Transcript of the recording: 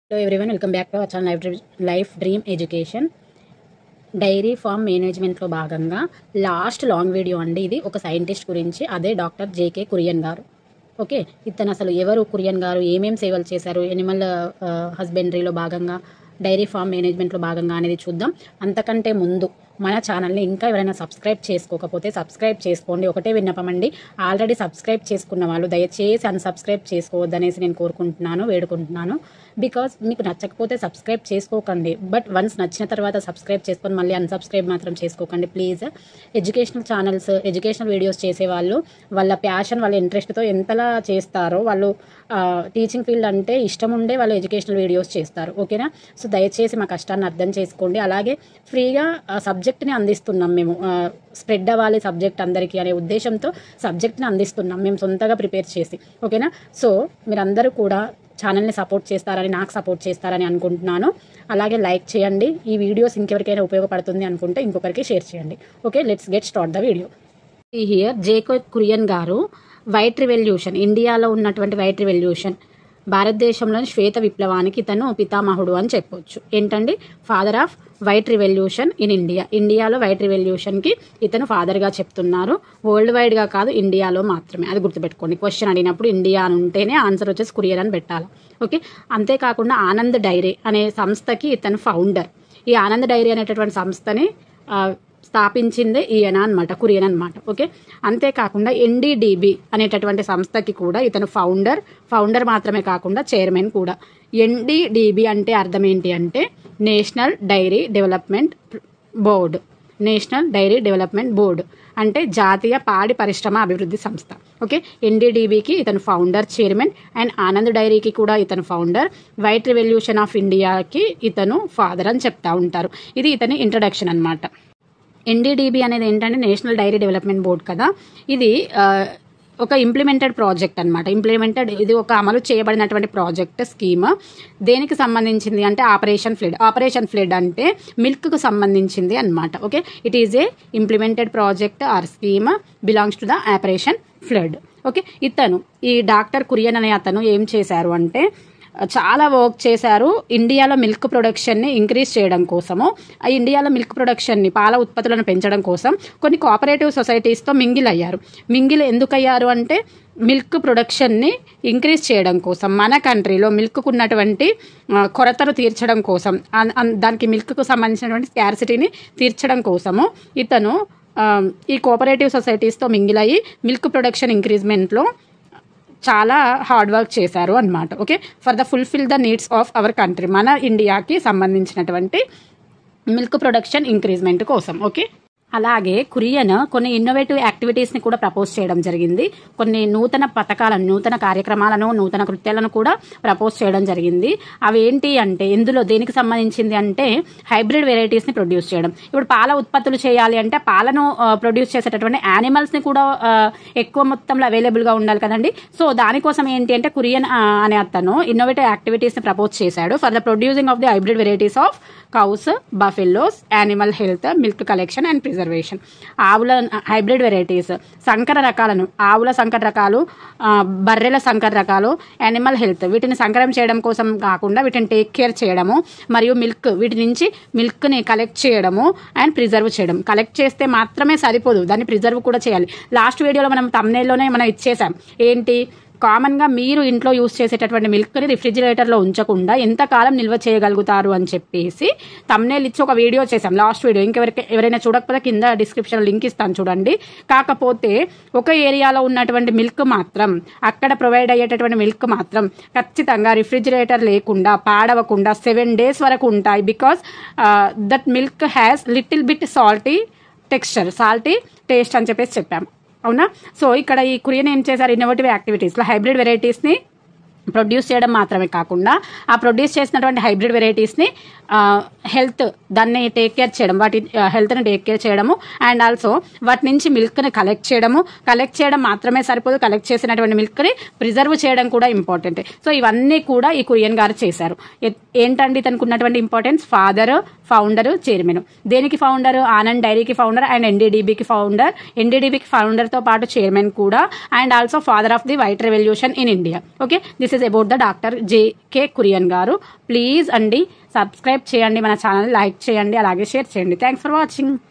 hello everyone welcome back to our channel life dream life dream education dairy farm మేనేజ్మెంట్లో భాగంగా last long video అండి ఇది ఒక scientist గురించి అదే డాక్టర్ జేకే కురియన్ గారు ఓకే ఇతను అసలు ఎవరు కురియన్ గారు ఏమేం సేవలు చేశారు ఎనిమల్ హస్బెండరీలో భాగంగా డైరీ ఫార్మ్ మేనేజ్మెంట్లో భాగంగా అనేది చూద్దాం అంతకంటే ముందు మన ఛానల్ని ఇంకా ఎవరైనా సబ్స్క్రైబ్ చేసుకోకపోతే సబ్స్క్రైబ్ చేసుకోండి ఒకటే విన్నపం అండి ఆల్రెడీ సబ్స్క్రైబ్ చేసుకున్న వాళ్ళు దయచేసి అన్సబ్స్క్రైబ్ చేసుకోవద్దనేసి నేను కోరుకుంటున్నాను వేడుకుంటున్నాను బికాజ్ మీకు నచ్చకపోతే సబ్స్క్రైబ్ చేసుకోకండి బట్ వన్స్ నచ్చిన తర్వాత సబ్స్క్రైబ్ చేసుకొని మళ్ళీ అన్సబ్స్క్రైబ్ మాత్రం చేసుకోకండి please educational channels educational videos చేసేవాళ్ళు వాళ్ళ ప్యాషన్ వాళ్ళ ఇంట్రెస్ట్తో ఎంతలా చేస్తారో వాళ్ళు టీచింగ్ ఫీల్డ్ అంటే ఇష్టం ఉండే వాళ్ళు ఎడ్యుకేషనల్ వీడియోస్ చేస్తారు ఓకేనా సో దయచేసి మా కష్టాన్ని అర్థం చేసుకోండి అలాగే ఫ్రీగా సబ్జెక్ట్ని అందిస్తున్నాం మేము స్ప్రెడ్ అవ్వాలి సబ్జెక్ట్ అందరికీ అనే ఉద్దేశంతో సబ్జెక్ట్ని అందిస్తున్నాం మేము సొంతగా ప్రిపేర్ చేసి ఓకేనా సో మీరందరూ కూడా ఛానల్ని సపోర్ట్ చేస్తారని నాకు సపోర్ట్ చేస్తారని అనుకుంటున్నాను అలాగే లైక్ చేయండి ఈ వీడియోస్ ఇంకెవరికైనా ఉపయోగపడుతుంది అనుకుంటే ఇంకొకరికి షేర్ చేయండి okay let's get start the video ఈ హియర్ జేకో కురియన్ గారు వైట్ రివల్యూషన్ ఇండియాలో ఉన్నటువంటి వైట్ రివల్యూషన్ భారతదేశంలోని శ్వేత విప్లవానికి ఇతను పితామహుడు అని చెప్పొచ్చు ఏంటండి father of white revolution in India ఇండియాలో వైట్ రివల్యూషన్కి ఇతను ఫాదర్గా చెప్తున్నారు వరల్డ్ వైడ్గా కాదు ఇండియాలో మాత్రమే అది గుర్తుపెట్టుకోండి క్వశ్చన్ అడిగినప్పుడు ఇండియా అని ఉంటేనే ఆన్సర్ వచ్చేసి కురియర్ అని పెట్టాలి ఓకే అంతేకాకుండా ఆనంద్ డైరీ అనే సంస్థకి ఇతను ఫౌండర్ ఈ ఆనంద్ డైరీ అనేటటువంటి సంస్థని స్థాపించిందే ఈయన అనమాట కురియన్ అనమాట ఓకే అంతేకాకుండా ఎన్డీడీబీ అనేటటువంటి సంస్థకి కూడా ఇతను ఫౌండర్ ఫౌండర్ మాత్రమే కాకుండా చైర్మన్ కూడా ఎన్డీడీబీ అంటే అర్థం ఏంటి అంటే national dairy development board national dairy development board అంటే జాతీయ పాడి పరిశ్రమ అభివృద్ధి సంస్థ ఓకే ఎన్డీడీబీకి ఇతను ఫౌండర్ చైర్మన్ అండ్ ఆనంద్ డైరీకి కూడా ఇతను ఫౌండర్ వైట్ రెవల్యూషన్ ఆఫ్ ఇండియాకి ఇతను ఫాదర్ అని చెప్తా ఉంటారు ఇది ఇతని ఇంట్రడక్షన్ అనమాట ఎన్డీడీబీ అనేది ఏంటంటే నేషనల్ డైరీ డెవలప్మెంట్ బోర్డ్ కదా ఇది ఒక ఇంప్లిమెంటెడ్ ప్రాజెక్ట్ అనమాట ఇంప్లిమెంటెడ్ ఇది ఒక అమలు చేయబడినటువంటి ప్రాజెక్ట్ స్కీమ్ దేనికి సంబంధించింది అంటే ఆపరేషన్ ఫ్లడ్ ఆపరేషన్ ఫ్లడ్ అంటే మిల్క్కు సంబంధించింది అనమాట okay it is a implemented project or scheme belongs to the operation flood okay ఇతను ఈ డాక్టర్ కురియన్ అనే అతను ఏం చేశారు అంటే చాలా వర్క్ చేశారు ఇండియాలో మిల్క్ ప్రొడక్షన్ని ఇంక్రీజ్ చేయడం కోసము ఆ ఇండియాలో మిల్క్ ప్రొడక్షన్ని పాల ఉత్పత్తులను పెంచడం కోసం కొన్ని కోఆపరేటివ్ సొసైటీస్తో మింగిల్ అయ్యారు మింగిల్ ఎందుకు అయ్యారు అంటే మిల్క్ ప్రొడక్షన్ని ఇంక్రీజ్ చేయడం కోసం మన కంట్రీలో మిల్క్కు ఉన్నటువంటి కొరతను తీర్చడం కోసం దానికి మిల్క్కు సంబంధించినటువంటి స్కార్సిటీని తీర్చడం కోసము ఇతను ఈ కోఆపరేటివ్ సొసైటీస్తో మింగిల్ అయ్యి మిల్క్ ప్రొడక్షన్ ఇంక్రీజ్మెంట్లో చాలా హార్డ్ వర్క్ చేశారు అనమాట okay for the fulfil the needs of our country మన ఇండియాకి సంబంధించినటువంటి మిల్క్ ప్రొడక్షన్ ఇంక్రీజ్మెంట్ కోసం ఓకే అలాగే కురియన్ కొన్ని ఇన్నోవేటివ్ యాక్టివిటీస్ని కూడా ప్రపోజ్ చేయడం జరిగింది కొన్ని నూతన పథకాలను నూతన కార్యక్రమాలను నూతన కృత్యాలను కూడా ప్రపోజ్ చేయడం జరిగింది అవి ఏంటి అంటే ఇందులో దేనికి సంబంధించింది అంటే హైబ్రిడ్ వెరైటీస్ని ప్రొడ్యూస్ చేయడం ఇప్పుడు పాల ఉత్పత్తులు చేయాలి అంటే పాలను ప్రొడ్యూస్ చేసేటటువంటి యానిమల్స్ని కూడా ఎక్కువ మొత్తంలో అవైలబుల్గా ఉండాలి కదండి సో దానికోసం ఏంటి అంటే కురియన్ అనే అతను ఇన్నోవేటివ్ యాక్టివిటీస్ని ప్రపోజ్ చేశాడు for the producing of the hybrid varieties of cows buffaloes animal health milk collection and preservation ఆవుల హైబ్రిడ్ వెరైటీస్ సంకర రకాలను ఆవుల సంకర రకాలు బర్రెల సంకర రకాలు యానిమల్ హెల్త్ వీటిని సంకరం చేయడం కోసం కాకుండా వీటిని టేక్ కేర్ చేయడము మరియు మిల్క్ వీటి నుంచి మిల్క్ని కలెక్ట్ చేయడము అండ్ ప్రిజర్వ్ చేయడం కలెక్ట్ చేస్తే మాత్రమే సరిపోదు దాన్ని ప్రిజర్వ్ కూడా చేయాలి లాస్ట్ వీడియోలో మనం తమ్నేల్లోనే మనం ఇచ్చేసాం ఏంటి కామన్గా మీరు ఇంట్లో యూస్ చేసేటటువంటి మిల్క్ని రిఫ్రిజిరేటర్లో ఉంచకుండా ఎంతకాలం నిల్వ చేయగలుగుతారు అని చెప్పేసి తమ్నేల్ ఇచ్చి ఒక వీడియో చేసాం లాస్ట్ వీడియో ఇంకెవరికి ఎవరైనా చూడకపోతే కింద డిస్క్రిప్షన్ లింక్ ఇస్తాను చూడండి కాకపోతే ఒక ఏరియాలో ఉన్నటువంటి మిల్క్ మాత్రం అక్కడ ప్రొవైడ్ అయ్యేటటువంటి మిల్క్ మాత్రం ఖచ్చితంగా రిఫ్రిజిరేటర్ లేకుండా పాడవకుండా సెవెన్ డేస్ వరకు ఉంటాయి because that milk has little bit salty texture salty taste అని చెప్పేసి చెప్పాము అవునా సో ఇక్కడ ఈ కురియన్ ఏం చేశారు ఇన్నోవేటివ్ యాక్టివిటీస్లో హైబ్రిడ్ వెరైటీస్ని ప్రొడ్యూస్ చేయడం మాత్రమే కాకుండా ఆ ప్రొడ్యూస్ చేసినటువంటి హైబ్రిడ్ వెరైటీస్ని హెల్త్ దాన్ని టేక్ కేర్ చేయడం వాటి హెల్త్ని టేక్ కేర్ చేయడము అండ్ ఆల్సో వాటి నుంచి మిల్క్ని కలెక్ట్ చేయడము కలెక్ట్ చేయడం మాత్రమే సరిపోదు కలెక్ట్ చేసినటువంటి మిల్క్ని ప్రిజర్వ్ చేయడం కూడా ఇంపార్టెంట్ సో ఇవన్నీ కూడా ఈ కురియన్ గారు చేశారు ఏంటండి తనకు ఉన్నటువంటి ఇంపార్టెన్స్ ఫాదర్ ఫౌండర్ చైర్మన్ దేనికి ఫౌండర్ ఆనంద్ డైరీకి ఫౌండర్ అండ్ ఎన్డీడీబీకి ఫౌండర్ ఎన్డీడీబీకి ఫౌండర్తో పాటు చైర్మన్ కూడా and also father of the white revolution in India okay this is is about the doctor JK Kurien గారు ప్లీజ్ అండి సబ్స్క్రైబ్ చేయండి మన ఛానల్ లైక్ చేయండి అలాగే షేర్ చేయండి థ్యాంక్స్ ఫర్ వాచింగ్